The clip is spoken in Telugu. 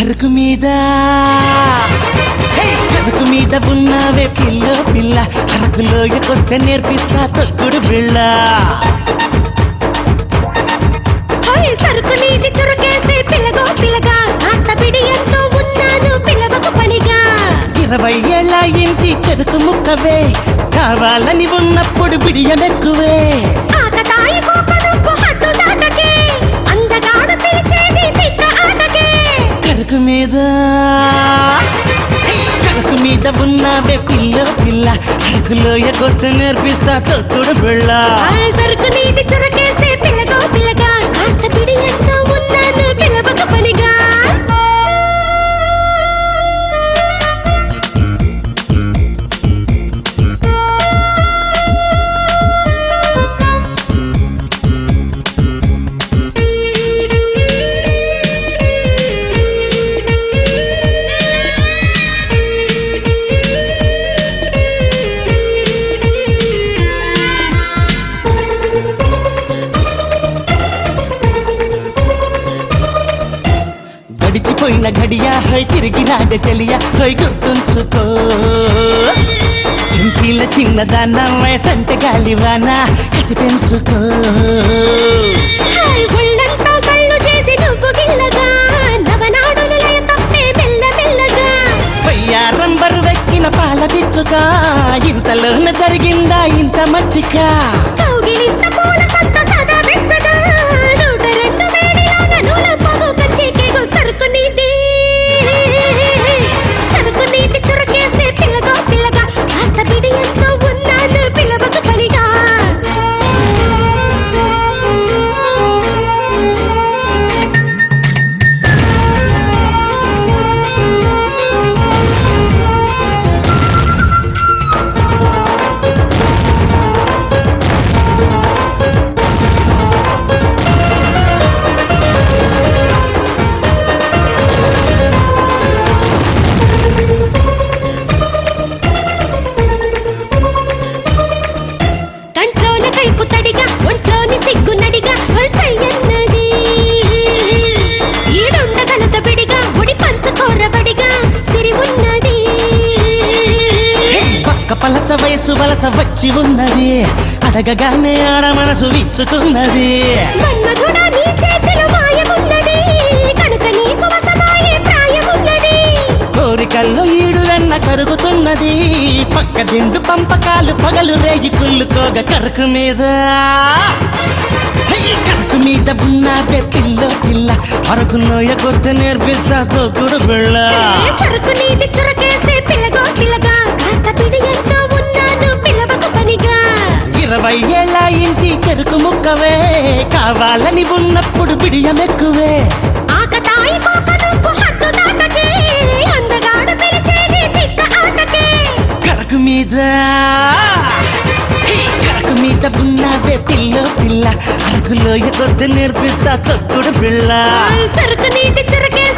సరుకు మీద హే, సరుకు మీద ఉన్నావే పిల్ల పిల్ల అరకులోయకొస్తే నేర్పిస్తా తొక్కుడు బిళ్ళ హాయ్ సరుకు నీటి చురకేసే పిల్లగో పిల్లగా కాస్త బిడియంతో ఉన్నాను పిల్లవకు పనిగా ఇరవై ఏళ్ళ ఇంటి చెరుకు ముక్కవే కావాలని ఉన్నప్పుడు బిడియమెక్కువే ఆకతాయి కోపనుప్పు హద్దు దాటకే అందగాడు పిలిచేది తిట్ట ఆటకే కరుకు మీద హే, కరుకు మీద ఉన్నావే పిల్ల పిల్ల అరకులోయకొస్తే నేర్పిస్తా తొక్కుడు బిళ్ళ హాయ్ సరుకు నీటి చురకేసే పిల్లగో పిల్లగా కాస్త బిడియంతో ఉన్నాను పిల్లవకు పనిగా గడిచిపోయిన గడియా హై తిరిగి రాడే చెలియా హై గుర్తుంచుకో చుంకీల చిన్నదాన్న వయసంటే గాలివాన కసి పెంచుకో హాయ్ ఒళ్ళంతా కళ్ళు చేసి నువ్వు గిల్లగా నవనాడులు లయ తప్పే మెల్ల మెల్లగా పయ్యారం బరువెక్కిన పాల పిచ్చుక ఇంతలోన జరిగిందా ఇంత మచ్చిక కౌగిలింత పూల సంత సదా వెచ్చగా నూట రెండు వేడిలాగా నూల పొగు కచ్చేకేగో సరుకు నీటి సరుకు నీటి చురకేసే పిల్లగో పిల్లగా కాస్త బిడియంతో ఉన్నాను పిల్లవకు పనిగా కంట్లోన కైపు తడిగా ఒంట్లోని సిగ్గు నడిగా వసయ్యన్నది ఈడుండగలత బిడిగా ఉడి పంచుకోరబడిగా సిరి ఉన్నది పక్క పలస వయసు వలస వచ్చి ఉన్నది అడగగానే ఆడ మనసు విచ్చుకున్నది మన్మధుడా నీ చేతిలో మాయమున్నది కనుక నీకు వసమాయే ప్రాయమున్నది కోరికల్లో ఈడు వెన్న కరుగుతున్నది పక్క దిండు పంపకాలు పగలు రేగి కుళ్ళుకోగ కరుకు మీద హై, కరుకు మీద ఉన్నదే పిల్ల పిల్ల అరకులోయకొస్తే నేర్పిస్తా తోకుడు బిళ్ళ ఏ సరుకు నీటి చురకేసే పిల్లగో పిల్లగా కాస్త పిడియంతో ఉన్నాను పిల్లవకు పనిగా ఇరవై ఏళ్ళ ఇంటి చెరుకు ముక్కవే కావాలని ఉన్నప్పుడు బిడియమెక్కువే ఆకతాయి కోపనుప్పు హద్దు దాటకే అందగాడు పిలిచేది తిట్ట ఆటకే కరకు మీద హే, కరకు మీద ఉన్నదే పిల్ల పిల్ల అరకులోయకొస్తే నేర్పిస్తా తొక్కుడు బిళ్ళ సరుకు నీటి చురకేసే